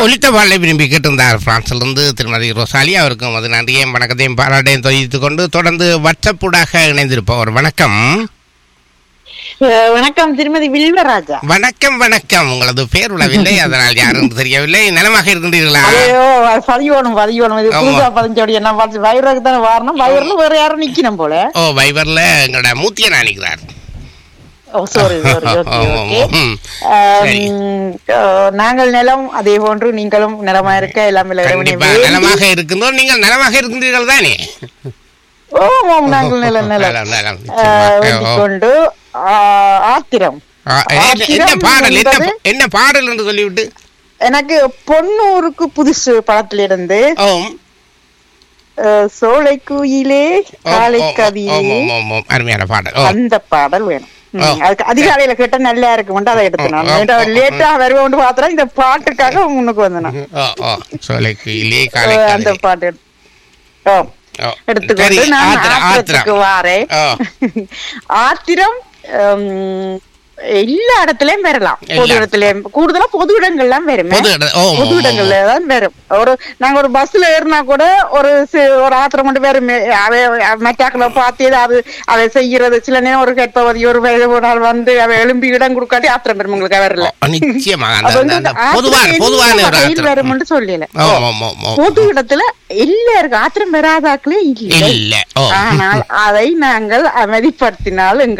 ஒலித்த பாடலை விரும்பி கேட்டிருந்தார் பிரான்சிலிருந்து திருமதி ரோசாலி அவருக்கும் அது நன்றியையும் வணக்கத்தையும் பாராட்டையும் தெரிவித்துக் கொண்டு தொடர்ந்து வாட்ஸ்அப்புடாக இணைந்திருப்பவர் வணக்கம் அஹ் வணக்கம் திருமதி வில்வராஜா வணக்கம் வணக்கம் உங்களது பேர் உளவில்லை அதனால் யாரும் தெரியவில்லை நலமாக இருக்கின்றீர்களா ஐயோ அது பதியோணும் பதியோணும் இது ஆமா. புதுசா பதிஞ்சோடி என்ன பார்த்து வயிறுக்கு தானே வரணும் வயிறுல வேற யாரும் நிக்கணும் போல ஓ வைபர்ல எங்களோட மூத்திய நினைக்கிறார் oh sorry sorry okay okay ம். சரி. நாங்கள் நிலம் அதே போன்று நீங்களும் நிலமா இருக்க எல்லாமே இறைவனை கண்டிப்பா வேண்டி- நலமாக இருக்கின்றோம் நீங்கள் நலமாக இருக்கின்றீர்கள் தானே ஓமாம் நாங்கள் நிலம் நிலம் நலம், நலம், அஹ், நிச்சயமாக. வேண்டிக் ஓ. கொண்டு ஆஹ், ஆத்திரம் ஆ, என்ன- என்ன ஆத்திரம் பாடல் என்ன என்பது- என்ன பாடல் என்று சொல்லிவிட்டு எனக்கு பொன்னூருக்கு புதுசு படத்திலிருந்து ஓம் அஹ், சோலை குயிலே ஓம், காலை ஓம், ஓம், கவியே ஓம், ஓம், ஓம். அருமையான பாடல் ஓ அந்த பாடல் வேணும் ம், ஓ. அதுக்கு அதிகாலையில கேட்டா நல்லா இருக்கும்ட்டு அதை எடுத்து நான் ஓ, ஓ, ஓ, லேட்டா வருவோம்னு பார்த்தா இந்த பாட்டுக்காக முன்னுக்கு வந்தேன் ஓ ஓ சோலைக்கு இலே காலை அந்த காலை. பாட்டு எடுத்து- ஓ ஓ, எடுத்துக்கொண்டு சரி, நான் ஆத்திரம், ஆத்திரத்துக்கு ஆத்திரம். வாரேன் ஓ. ஆத்திரம் ஹம், எல்லா இடத்துலயும் வரலாம் பொது எல்லா- இடத்துலயும் கூடுதலா பொது இடங்கள்லாம் வருமே பொது இடம், ஓ, பொது ஓ, ஓ. இடங்கள்ல தான் வரும் ஒரு நாங்க ஒரு பஸ்ல ஏறினா கூட ஒரு சி- ஒரு ஆத்திரம் மட்டும் வரும் அவ மெட்டாக்களை பார்த்து ஏதாவது அவ செய்யறது சில நேரம் ஒரு கெட்டவதி ஒரு வயது ஒரு நாள் வந்து அவ எழும்பி இடம் கொடுக்காட்டி ஆத்திரம் வரும் உங்களுக்கு வரல ஓ, நிச்சயமாக அந்த- அப்ப வந்து அந்த ஆத்திரம் பொதுவான எந்த பொதுவான ஒரு வகையில் ஆத்திரம் வரும்னு சொல்லல ஓ, ஓ, ஓ, ஓ. பொது இடத்துல எல்லாருக்கும் ஆத்திரம் வராதாக்களே இல்லை இல்ல ஓ ஆனால் அதை நாங்கள் அமைதிப்படுத்தினால் எங்கள்